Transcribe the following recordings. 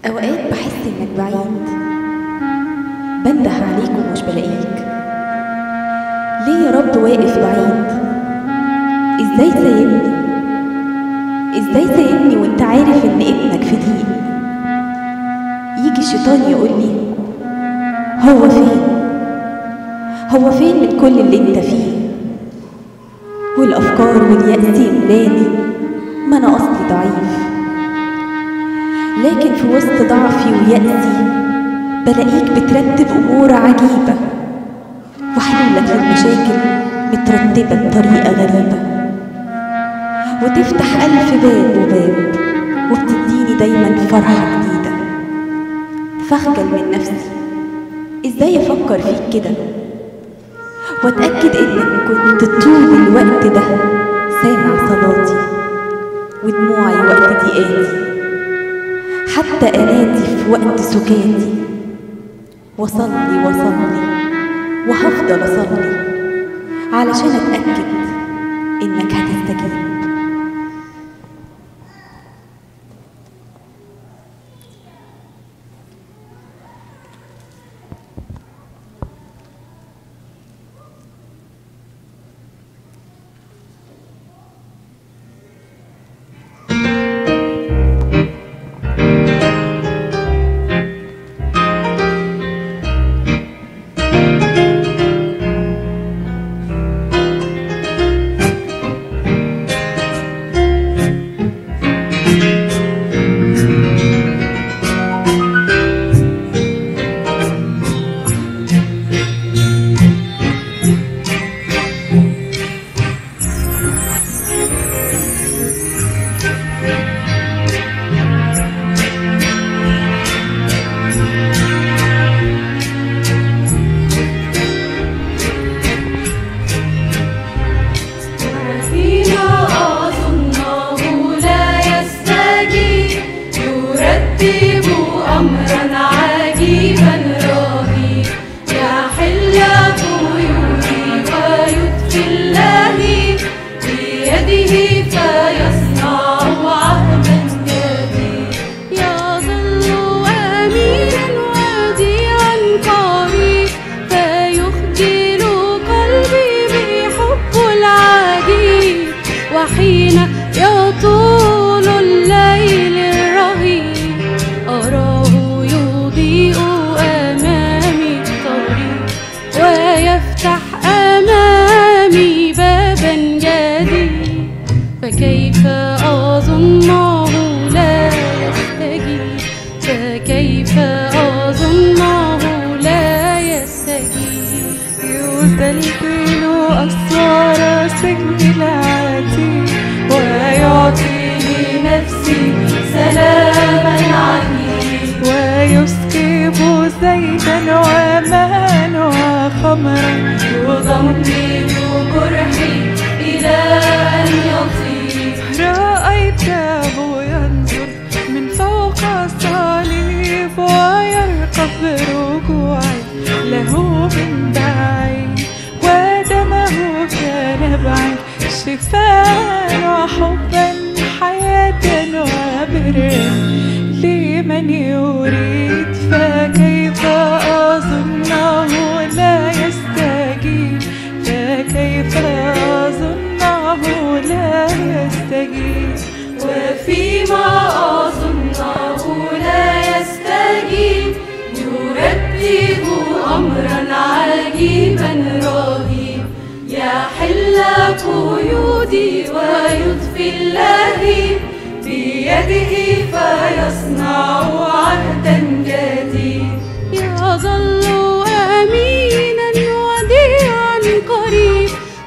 أوقات بحس إنك بعيد بنده عليك ومش بلاقيك ليه يا رب واقف بعيد إزاي سايبني إزاي سايبني وإنت عارف إن ابنك في ضيق يجي الشيطان يقولي هو فين هو فين من كل اللي انت فيه والأفكار واليأس يملاني ما أنا أصلي ضعيف لكن في وسط ضعفي ويأسي بلاقيك بترتب أمور عجيبة وحلولك للمشاكل مترتبة بطريقة غريبة وتفتح ألف باب وباب وبتديني دايما فرحة جديدة فأخجل من نفسي إزاي أفكر فيك كده وأتأكد إنك كنت طول الوقت ده سامع صلاتي ودموعي وقت ضيقاتي حتى أناتي في وقت سكاتي وصلي وصلي وهفضل أصلي علشان أتأكد إنك هتستجيب فيما أظنه لا يستجيب يرتب أمرا عجيبا رهيب يحل طيوري ويطفي اللهيب بيده فيصنع عهدا جديد يظل أمينا وديعا قريب فيخجل قلبي بحب العجيب وحين يطول الليل الرهيب أراه يضيء أمامي الطريق ويفتح أمامي بابا جديد فكيف أظنه لا يستجيب فكيف أظنه لا يستجيب يزلزل أسوار سجن العتيق ويعطيني نفسي سلاما عجيب ويسكب زيتا وماء وخمرا يضمد جرحي إلى أن يطيب رأيته ينظر من فوق الصليب ويرقب رجوعي له من بعيد ودمه كنبع شفاء وحبا حياة وبرا لمن يريد فكيف أظنه لا يستجيب فكيف أظنه لا يستجيب وفيما أظنه لا يستجيب يرتب أمرا عجيبا رهيب يحل قيودي ويطفي اللهيب بيده فيصنع عهدا جديد يظل أمينا وديعا قريب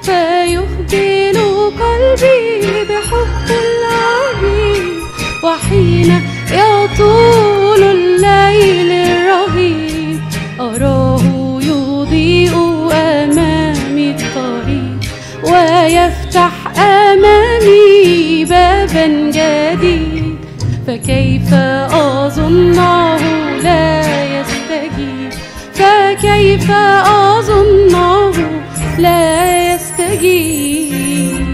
فيخجل قلبي بحب العجيب وحين يطول الليل الرهيب أراه يضيء أمامي الطريق ويفتح أمامي بابا جديد فكيف أظنه لا يستجيب فكيف أظنه لا يستجيب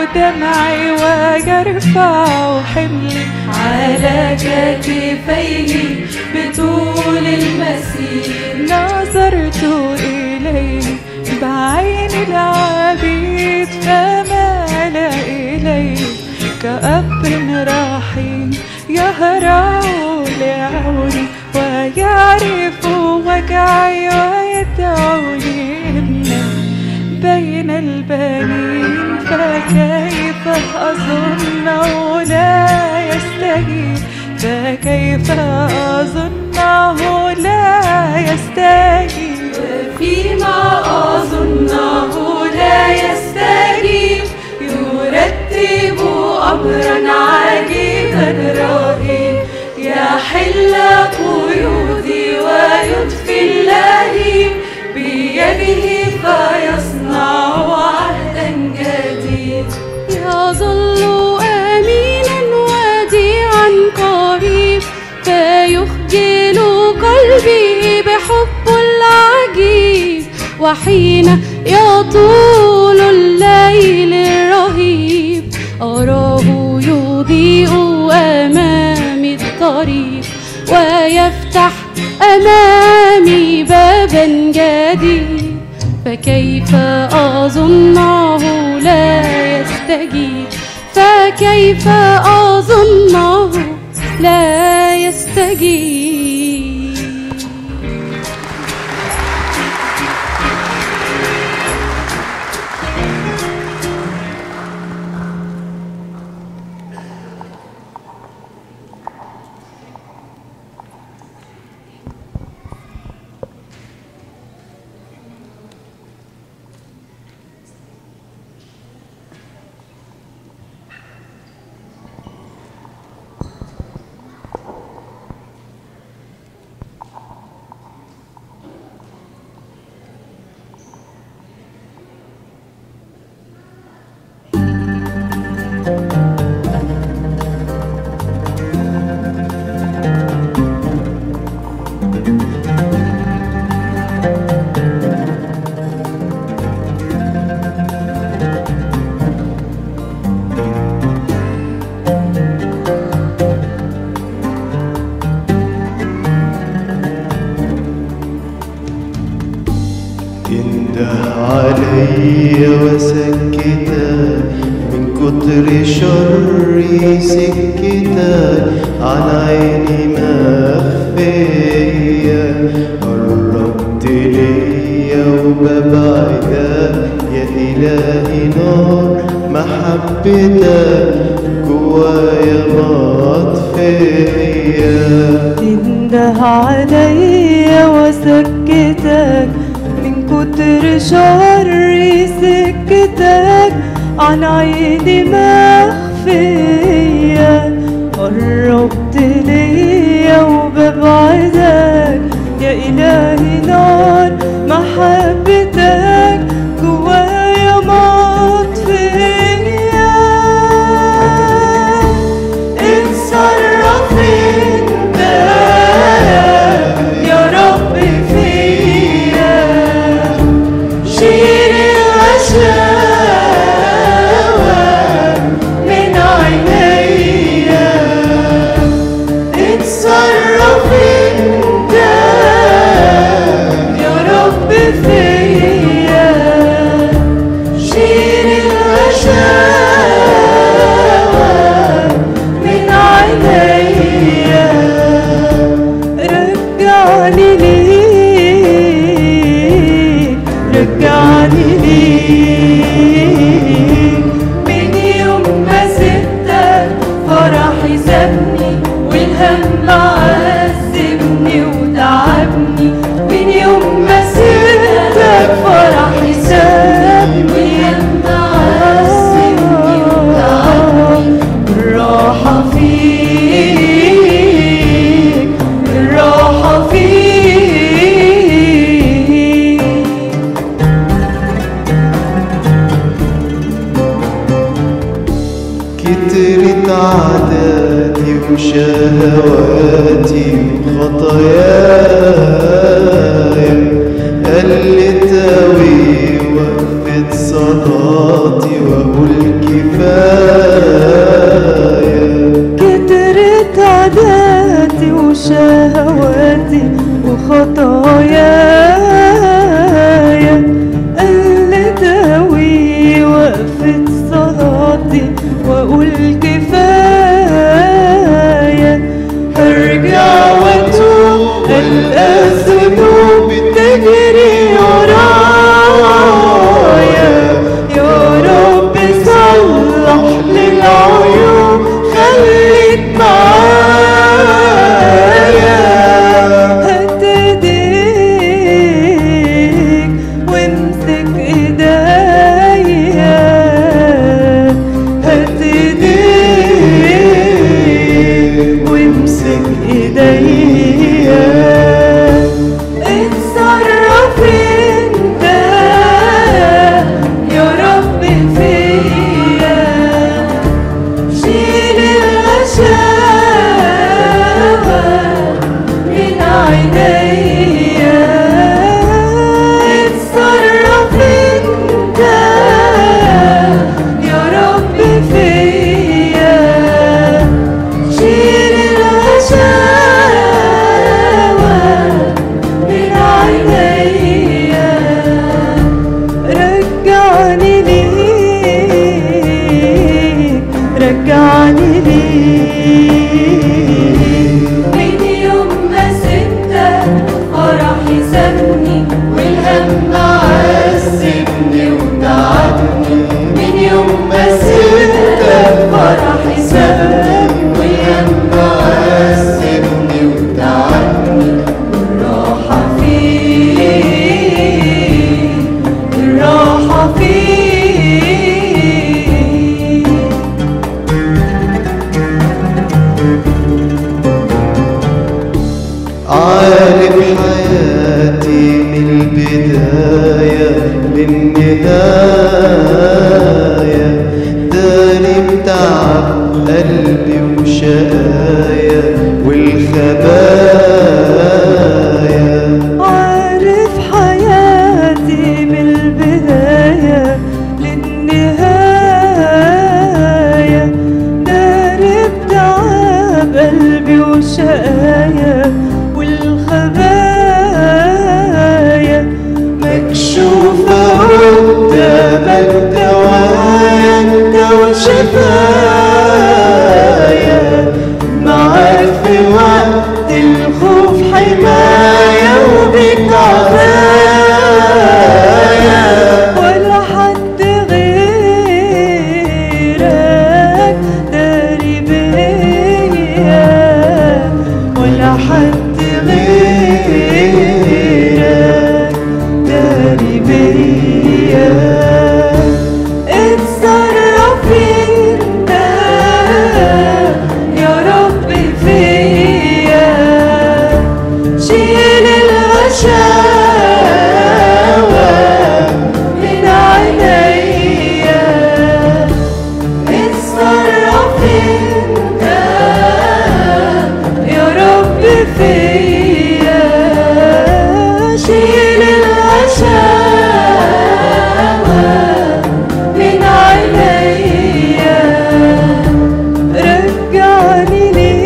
دمعي ويرفع حملي على كتفيه بطول المسير نظرت إليه بعين العبيد فمال إليه كأب رحيم يهرع لعوني ويعرف وجعي ويدعوني ابنا بين البنين فكيف أظنه لا يستجيب فكيف أظنه لا يستجيب فيما أظنه لا يستجيب يرتب أمرا عجيبا رهيب يحل قيودي ويطفي اللهيب بيده فيصنع عهدا جديد يظل آمينا وديعا قريب فيخجل قلبي بحب العجيب وحين يطول الليل الرهيب أراه يضيء أمامي الطريق ويفتح أمامي بابا جديد فكيف أظنه لا يستجيب فكيف أظنه لا يستجيب انده علي وسكتك من كتر شري سكتك عن عيني مخفية قربت ليا وببعدك يا إلهي نار محبتك جوايا مطفية تنده عليا وسكتك من كتر شري سكتك عن عيني مخفية قربت ليا وببعدك يا إلهي نار محبتك جوايا مطفية اتصرف انت يا رب فيا شيل الغشاوة من عينيا اتصرف انت يا رب فيا شيل الغشاوة من عينيا رجعني ليك رجعني ليك من يوم ما سبتك فرحي سابني والهم عذبني وتعبني من يوم ما سبتك فرحي سابني والهم عذبني وتعبني الراحة فيك الراحة فيك كترت عاداتي وشهواتي وخطاياي قلت أوي وقفت وقفة صلاتي وأقول كفاية كترت عاداتي وشهواتي وخطاياي قل داوي وقفة صلاتي وأقول كفاية هرجع وأتوب ألقى الذنوب تجري ورايا يا رب صلح للعيوب خليك معايا هات ايديك وامسك ايديا هات ايديك وامسك ايديا اتصرف انت يا رب فيا شيل الغشاوة من عينيا اتصرف انت يا رب فيا شيل الغشاوة من عينيا رجعني ليك رجعني ليك من يوم ما سبتك فرحي سابني والهم عذبني وتعبني من يوم ما سبتك فرحي سابني والهم عذبني وتعبني الراحة فيك الراحة فيك عارف حياتي من البداية للنهاية داري بتعب قلبي وشقايا والخبايا عارف حياتي من البداية للنهاية دارب تعب قلبي وشقايا والخبايا مكشوفة قدامك دوايا انت وشفايا معاك في وقت الخوف حماية وبك عفايا ولا حد غيرك داري بيا ولا حد غيرك داري بيا اتصرف انت يا رب فيا شيل الغشاوة من عينيا اتصرف انت يا رب فيا شيل الغشاوة من عينيا رجعني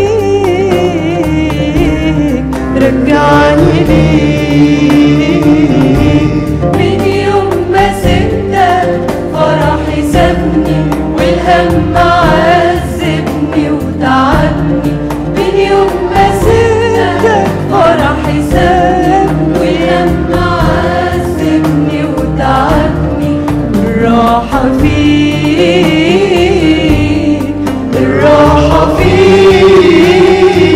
ليك رجعني ليك من يوم ما سبتك فرحي سابني والهم عذبني وتعبني من يوم ما سبتك فرحي سابني والهم عذبني وتعبني الراحة فيك الراحة فيك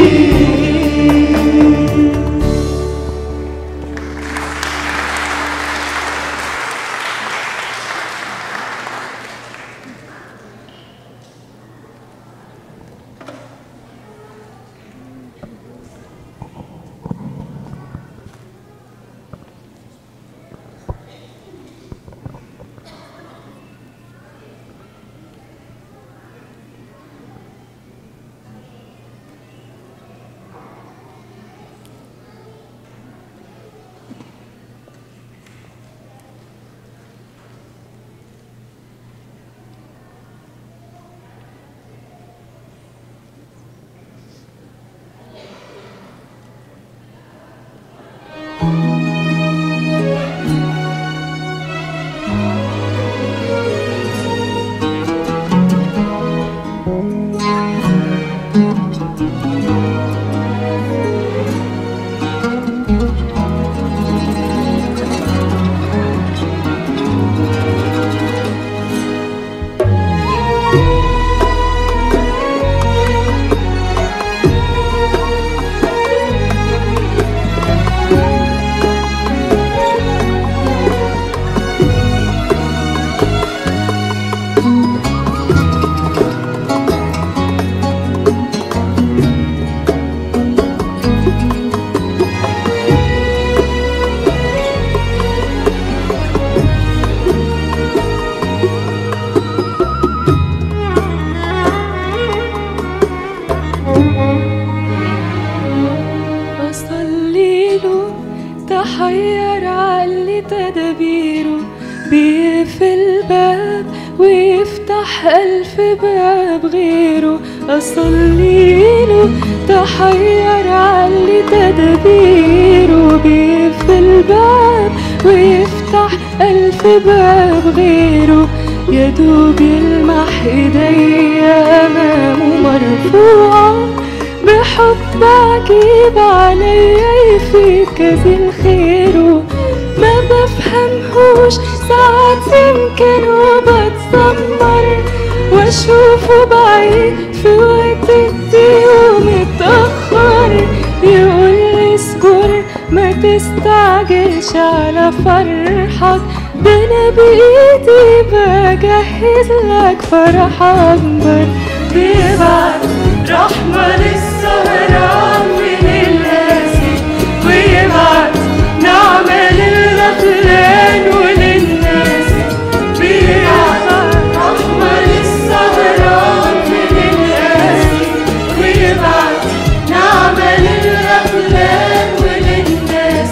ألف باب غيره أصليله تحير علي تدبيره بيقفل باب ويفتح ألف باب غيره يا دوب يلمح ايديا أمامه مرفوعة بحب عجيب عليا يفيد كذل خيره ما بفهمهوش ساعات يمكن وبتذمر واشوفه بعيد في وقت كتير ومتأخر يقولي اصبر ما تستعجلش على فرحك ده انا بايدي بجهز لك فرح اكبر بيبعت رحمة للسهران من القاسي ويبعت نعمة للغفلان وللناس بيبعت رحمة للسهران من القاسي ويبعت نعمة للغفلان وللناس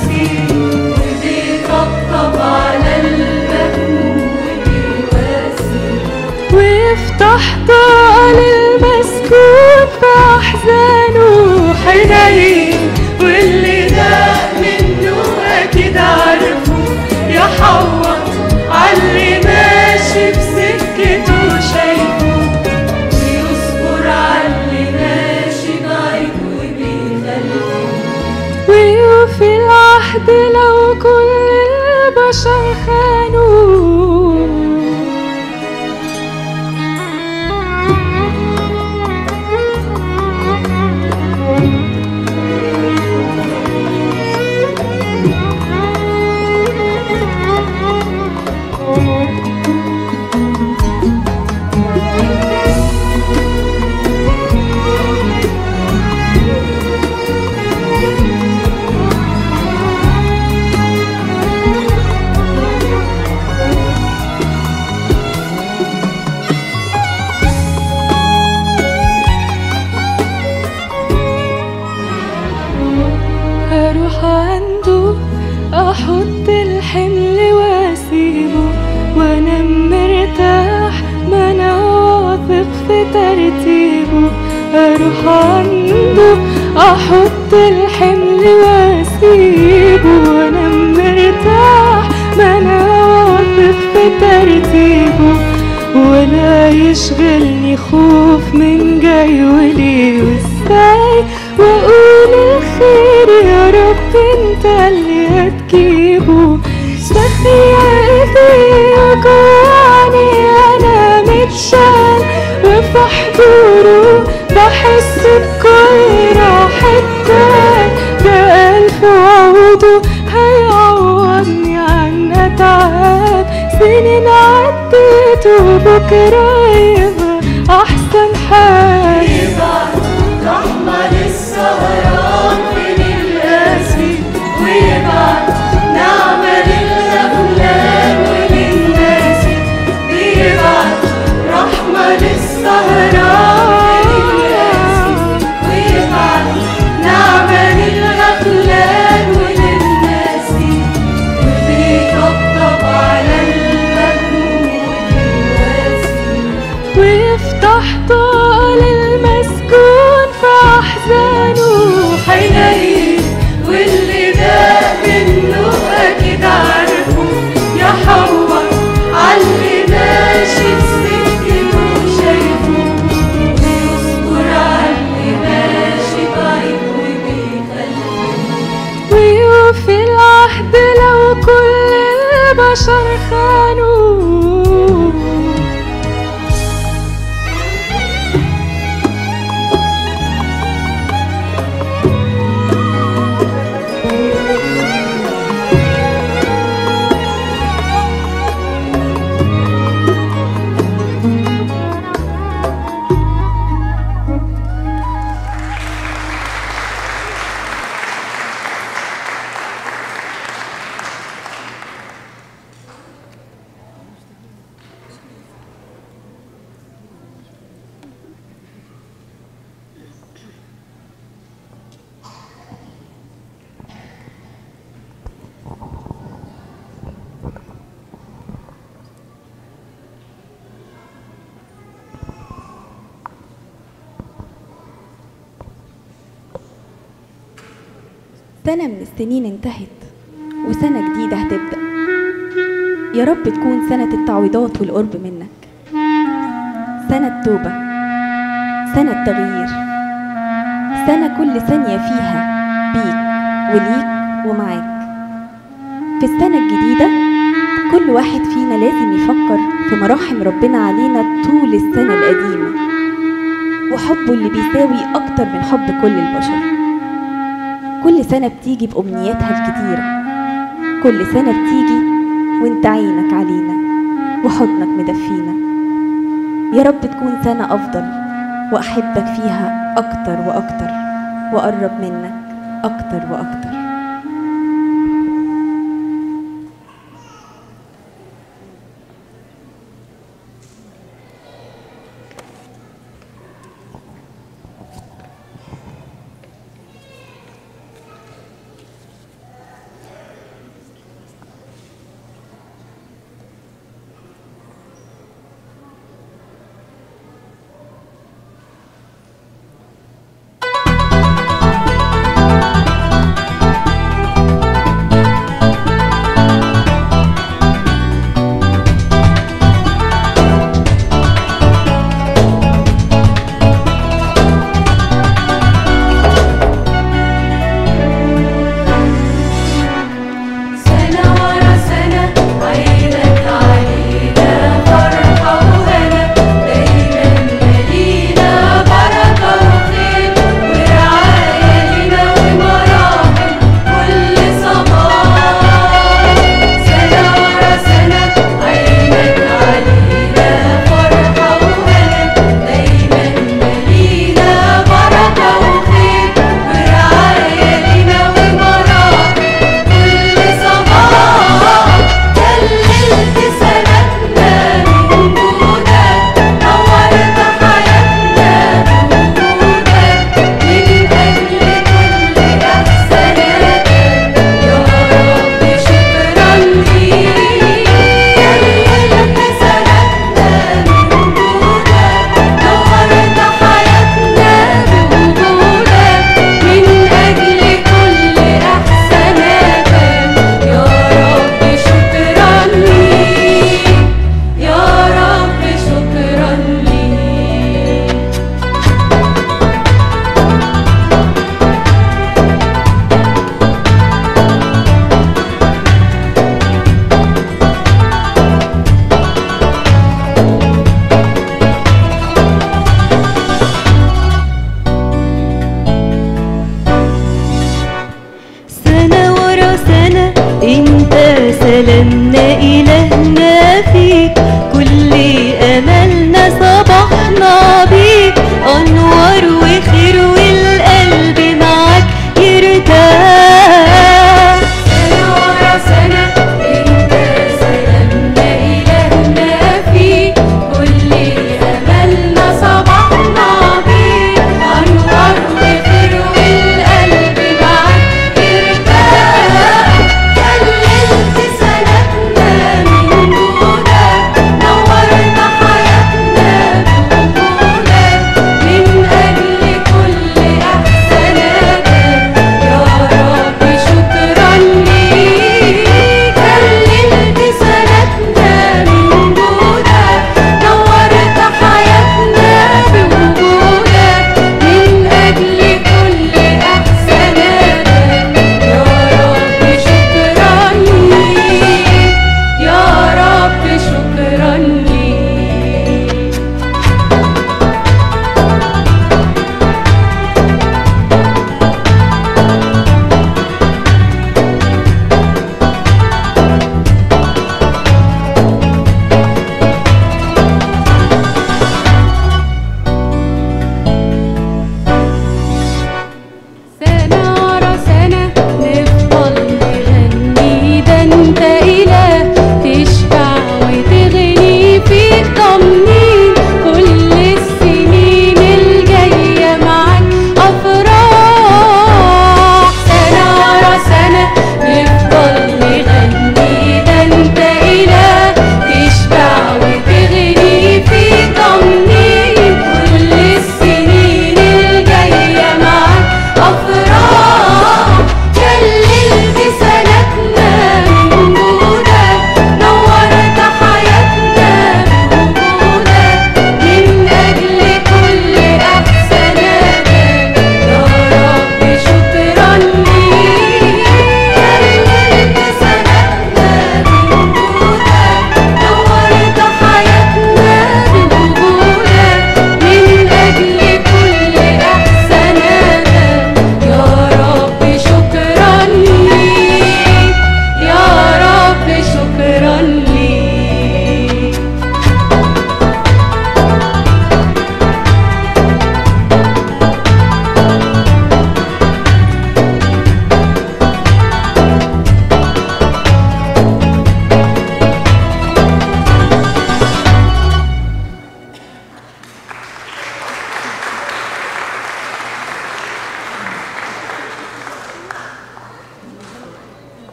وبيطبطب على المهموم وبيواسي ويفتح طاقة للمسكون في أحزانه حنين واللي ده منه اكيد عارفه يحوط عاللي ماشي بسكته شايفه ويصبر عاللي ماشي بعيد وبيخلفه ويوفي العهد لو كل البشر خانوه اروح عنده احط الحمل واسيبه وانا مرتاح ما انا واثق في ترتيبه اروح عنده احط الحمل واسيبه وانا مرتاح ما انا واثق في ترتيبه ولا يشغلني خوف من جاي وليه وازاي واقول الخير يا رب انت اللي هتجيبه تخيلتي وجوعني انا متشال وفي حضوره بحس بكل راحة بال ده ألف عوضه هيعوضني عن أتعاب سنين عدت وبكرة يبقى أحسن حال يبعت رحمة للسهران من القاسي ويبعت نعمة للغفلان وللناس بيبعت رحمة للسهران من القاسي ويبعت نعمة للغفلان وللناس وبيطبطب على المهموم والواسي ويفتح طاقة للمسكون في أحزانه حنين واللي ده منه اكيد عارفه يحور عاللي ماشي بسكته شايفه ويصبر عاللي ماشي بعيد وبيخلفه ويوفي العهد لو كل البشر خانوه سنة من السنين انتهت وسنة جديدة هتبدأ يا رب تكون سنة التعويضات والقرب منك سنة توبة سنة تغيير سنة كل ثانية فيها بيك وليك ومعاك في السنة الجديدة كل واحد فينا لازم يفكر في مراحم ربنا علينا طول السنة القديمة وحبه اللي بيساوي أكتر من حب كل البشر كل سنة بتيجي بأمنياتها الكتيرة كل سنة بتيجي وانت عينك علينا وحضنك مدفينا يا رب تكون سنة أفضل وأحبك فيها أكتر وأكتر وأقرب منك أكتر وأكتر يا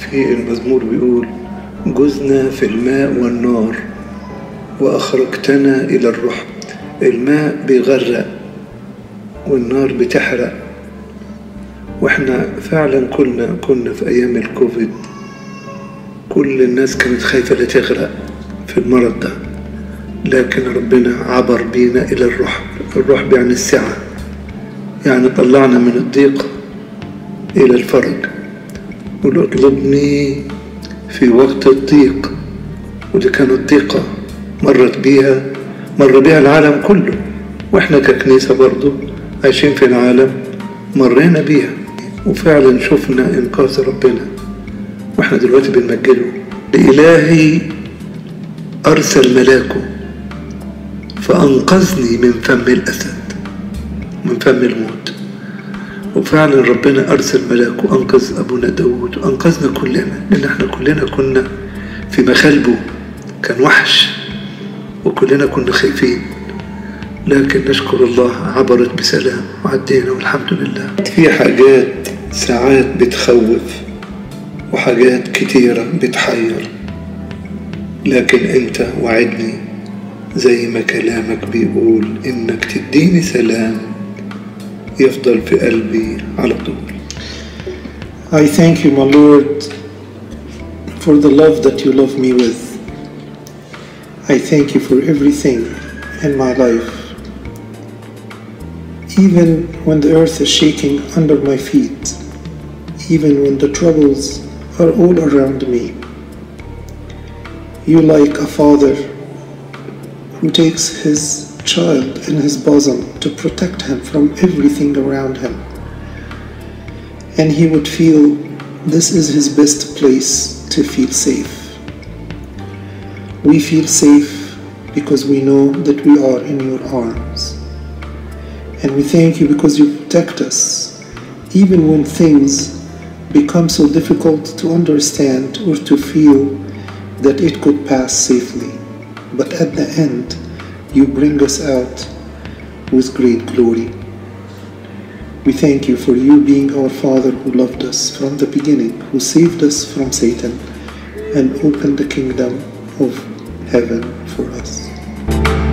في المزمور بيقول جزنا في الماء والنار وأخرجتنا إلى الرحب الماء بيغرق والنار بتحرق واحنا فعلا كنا كنا في أيام الكوفيد كل الناس كانت خايفة لا تغرق في المرض ده لكن ربنا عبر بينا إلى الرحب الرحب يعني السعة يعني طلعنا من الضيق إلى الفرج قل اطلبني في وقت الضيق ودي كانت ضيقة مرت بيها مر بيها العالم كله واحنا ككنيسة برضو عايشين في العالم مرينا بيها وفعلا شفنا إنقاذ ربنا واحنا دلوقتي بنمجده إلهي أرسل ملاكه فأنقذني من فم الأسد من فم الموت وفعلا ربنا أرسل ملاكه وأنقذ أبونا داود وأنقذنا كلنا لأن احنا كلنا كنا في مخالبه كان وحش وكلنا كنا خايفين لكن نشكر الله عبرت بسلام وعدينا والحمد لله في حاجات ساعات بتخوف وحاجات كتيرة بتحير لكن انت وعدني زي ما كلامك بيقول انك تديني سلام يفضل في قلبي على طول I thank you, my Lord, for the love that you love me with. I thank you for everything in my life. Even when the earth is shaking under my feet, even when the troubles are all around me, you, like a father who takes his child in his bosom to protect him from everything around him, and he would feel this is his best place to feel safe. We feel safe because we know that we are in your arms. And we thank you because you protect us, even when things become so difficult to understand or to feel that it could pass safely. But at the end, you bring us out with great glory. We thank you for you being our Father who loved us from the beginning, who saved us from Satan and opened the kingdom of heaven for us.